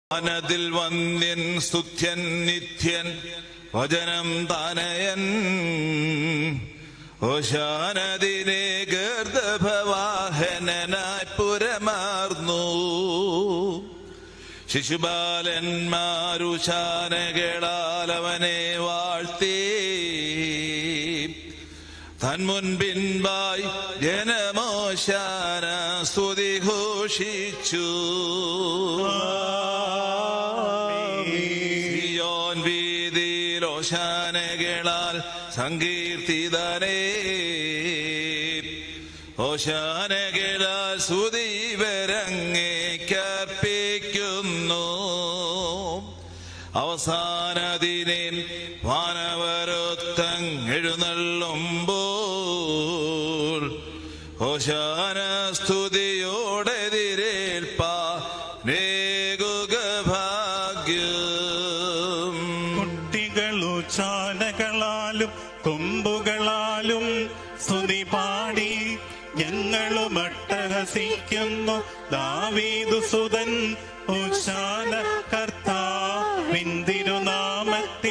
വാനതിൽ വന്യൻ സ്തുത്യൻ നിത്യൻ വചനം താനയൻ ഓശാനദിനെ ഗർദഭവാഹനനായി പുരമാർന്നു ശിശുബാലന്മാരുശാനകളാൽ അവനെ വാഴ്ത്തി തന്മുൻപിൻപായി ജനമോശാന സ്തുതി ഘോഷിച്ചു സിയോൻ വീതിയിൽ ഓശാനകളാൽ സങ്കീർത്തിതനേ ഓശാനകളാൽ സ്തുതി വരങ്ങേക്കർപ്പിക്കുന്നു അവസാനദിനിൽ വാനവരൊത്തങ് എഴുന്നള്ളുമ്പോൾ ഓശാന സ്തുതിയോടെതിരേൽപ്പ നേകുക ഭാഗ്യം കുട്ടികളു ചാനകളാലും കൊമ്പുകളാലും സ്തുതി പാടി ഞങ്ങളും അട്ടഹസിക്കുന്നു ദാവീദു സുതൻ ഉശാന കർത്താവിൻ തിരുനാമത്തിൽ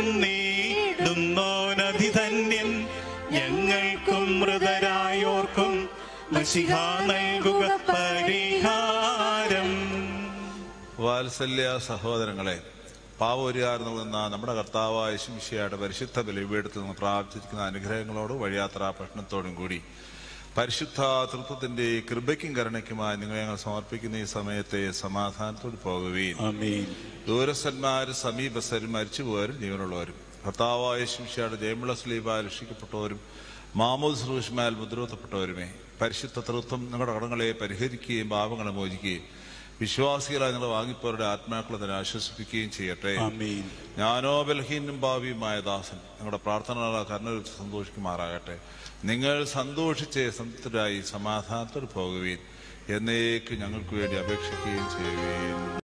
വന്നിടുന്നോനധിധന്യൻ ഞങ്ങൾക്കും മൃതരായോർക്കും മഷിഹ നൽകുക പരിഹാരം വാത്സല്യ സഹോദരങ്ങളെ പാവോരിയാർന്നു നിന്ന നമ്മുടെ കർത്താവായ ശിംഷയുടെ പരിശുദ്ധ ബലിപീഠത്തിൽ നിന്ന് പ്രാർത്ഥിക്കുന്ന അനുഗ്രഹങ്ങളോട് വഴിയാത്രാ പ്രശ്നത്തോടും കൂടി പരിശുദ്ധ തൃത്വത്തിന്റെ കൃപയ്ക്കും കരുണയ്ക്കുമായി നിങ്ങൾ ഞങ്ങൾ സമർപ്പിക്കുന്ന ഈ സമയത്തെ സമാധാനത്തോട് പോകുകയും ആമേൻ ദൂരസ്ഥന്മാരും സമീപസ്ഥരും മരിച്ചുപോയവരും ജീവനുള്ളവരും കർത്താവായ ശിംഷയുടെ ജയമുള്ള സ്ലീബാൽ രക്ഷിക്കപ്പെട്ടവരും മാമൂദ് സൃഷ്മാൽ മുദ്രവത്തപ്പെട്ടവരുമേ പരിശുദ്ധ തൃത്വം നിങ്ങളുടെ കടങ്ങളെ പരിഹരിക്കുകയും പാപങ്ങളെ മോചിക്കുകയും വിശ്വാസികളായി നിങ്ങൾ വാങ്ങിപ്പോരുടെ ആത്മാക്കളെ തന്നെ ആശ്വസിപ്പിക്കുകയും ചെയ്യട്ടെ ആമേൻ ഞാനോ ബലഹീനും ഭാവിയുമായ ദാസൻ നിങ്ങളുടെ പ്രാർത്ഥന കർണ സന്തോഷിക്കുമാറാകട്ടെ നിങ്ങൾ സന്തോഷിച്ച് സംതൃപ്തരായി സമാധാനത്തോട് പോകുകയും എന്നേക്ക് ഞങ്ങൾക്ക് വേണ്ടി അപേക്ഷിക്കുകയും ചെയ്യുകയും